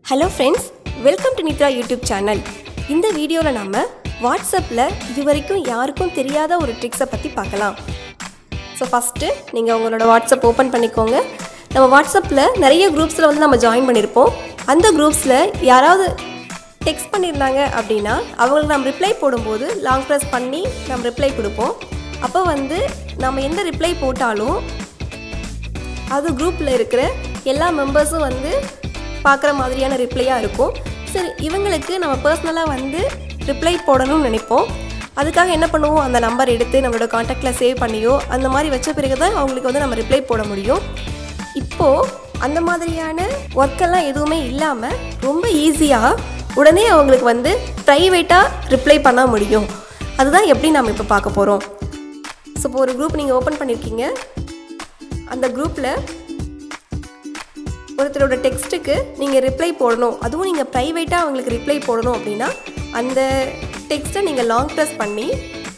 hello friends welcome to Nithra YouTube channel இந்த வீடியோவில் நம்ம வாட்ஸ்அப்பில் இது வரைக்கும் யாருக்கும் தெரியாத ஒரு ட்ரிக்ஸை பற்றி பார்க்கலாம் ஸோ ஃபஸ்ட்டு நீங்கள் உங்களோட வாட்ஸ்அப் ஓப்பன் பண்ணிக்கோங்க நம்ம வாட்ஸ்அப்பில் நிறைய குரூப்ஸில் வந்து நம்ம ஜாயின் பண்ணியிருப்போம் அந்த குரூப்ஸில் யாராவது டெக்ஸ்ட் பண்ணியிருந்தாங்க அப்படின்னா அவங்களுக்கு நம்ம ரிப்ளை போடும்போது லாங் ப்ரெஸ் பண்ணி நம்ம ரிப்ளை கொடுப்போம் அப்போ வந்து நம்ம எந்த ரிப்ளை போட்டாலும் அது குரூப்பில் இருக்கிற எல்லா மெம்பர்ஸும் வந்து பார்க்குற மாதிரியான ரிப்ளையாக இருக்கும் சரி இவங்களுக்கு நம்ம பர்சனலாக வந்து ரிப்ளை போடணும்னு நினைப்போம் அதுக்காக என்ன பண்ணுவோம் அந்த நம்பர் எடுத்து நம்மளோட காண்டாக்டில் சேவ் பண்ணியோ அந்த மாதிரி வச்ச பிறகு தான் அவங்களுக்கு வந்து நம்ம ரிப்ளை போட முடியும் இப்போது அந்த மாதிரியான ஒர்க்கெல்லாம் எதுவுமே இல்லாமல் ரொம்ப ஈஸியாக உடனே அவங்களுக்கு வந்து ப்ரைவேட்டாக ரிப்ளை பண்ண முடியும் அதுதான் எப்படி நம்ம இப்போ பார்க்க போகிறோம் ஸோ இப்போ ஒரு குரூப் நீங்கள் ஓப்பன் பண்ணியிருக்கீங்க அந்த குரூப்பில் ஒருத்தரோட டெக்ஸ்ட்டுக்கு நீங்கள் ரிப்ளை போடணும் அதுவும் நீங்கள் ப்ரைவேட்டாக அவங்களுக்கு ரிப்ளை போடணும் அப்படின்னா அந்த டெக்ஸ்ட்டை நீங்கள் லாங் ப்ரெஸ் பண்ணி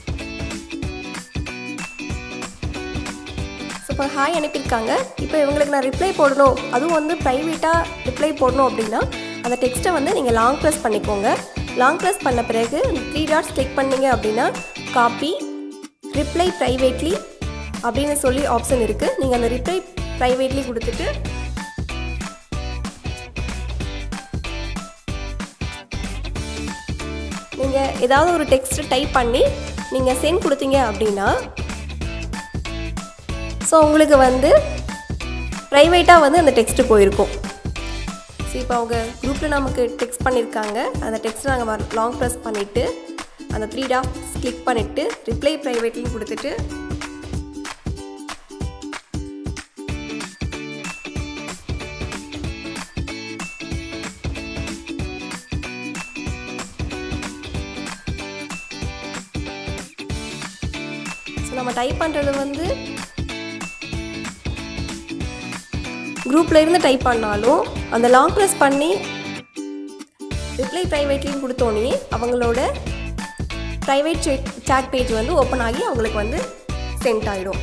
ஸோ இப்போ ஹாய் அனுப்பியிருக்காங்க இப்போ இவங்களுக்கு நான் ரிப்ளை போடணும் அதுவும் வந்து ப்ரைவேட்டாக ரிப்ளை போடணும் அப்படின்னா அந்த டெக்ஸ்ட்டை வந்து நீங்கள் லாங் ப்ரெஸ் பண்ணிக்கோங்க லாங் ப்ரெஸ் பண்ண பிறகு த்ரீ டாட்ஸ் கிளிக் பண்ணீங்க அப்படின்னா காப்பி ரிப்ளை ப்ரைவேட்லி அப்படின்னு சொல்லி ஆப்ஷன் இருக்குது நீங்கள் அந்த ரிப்ளை ப்ரைவேட்லி கொடுத்துட்டு நீங்கள் ஏதாவது ஒரு டெக்ஸ்ட் டைப் பண்ணி நீங்கள் சென்ட் கொடுத்தீங்க அப்படின்னா ஸோ உங்களுக்கு வந்து ப்ரைவேட்டாக வந்து அந்த டெக்ஸ்ட்டு போயிருக்கும் ஸோ இப்போ அவங்க குரூப்பில் நமக்கு டெக்ஸ்ட் பண்ணியிருக்காங்க அந்த டெக்ஸ்ட்டை நாங்கள் லாங் ப்ரெஸ் பண்ணிவிட்டு அந்த த்ரீ டாட்ஸ் கிளிக் பண்ணிவிட்டு ரிப்ளை ப்ரைவேட்லையும் கொடுத்துட்டு ஸோ நம்ம டைப் பண்ணுறது வந்து குரூப்பில் இருந்து டைப் பண்ணாலும் அந்த லாங் ப்ரெஸ் பண்ணி ரிப்ளை ப்ரைவேட்லையும் கொடுத்தோன்னே அவங்களோட ப்ரைவேட் சேட் பேஜ் வந்து ஓப்பன் ஆகி அவங்களுக்கு வந்து சென்ட் ஆகிடும்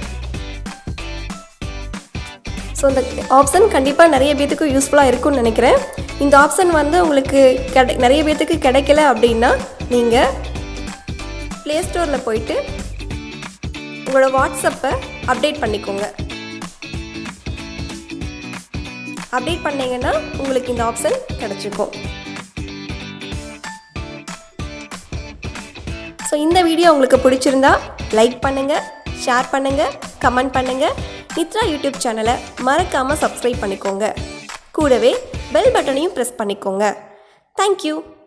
ஸோ இந்த ஆப்ஷன் கண்டிப்பாக நிறைய பேத்துக்கு யூஸ்ஃபுல்லாக இருக்கும்னு நினைக்கிறேன் இந்த ஆப்ஷன் வந்து உங்களுக்கு கிடை நிறைய பேத்துக்கு கிடைக்கல அப்படின்னா நீங்கள் ப்ளே ஸ்டோரில் போயிட்டு உங்களோட வாட்ஸ்அப்பை அப்டேட் பண்ணிக்கோங்க அப்டேட் பண்ணீங்கன்னா உங்களுக்கு இந்த ஆப்ஷன் கிடச்சிருக்கும் ஸோ இந்த வீடியோ உங்களுக்கு பிடிச்சிருந்தா லைக் பண்ணுங்கள் ஷேர் பண்ணுங்கள் கமெண்ட் பண்ணுங்கள் நித்ரா யூடியூப் சேனலை மறக்காமல் சப்ஸ்கிரைப் பண்ணிக்கோங்க கூடவே பெல் பட்டனையும் ப்ரெஸ் பண்ணிக்கோங்க தேங்க்யூ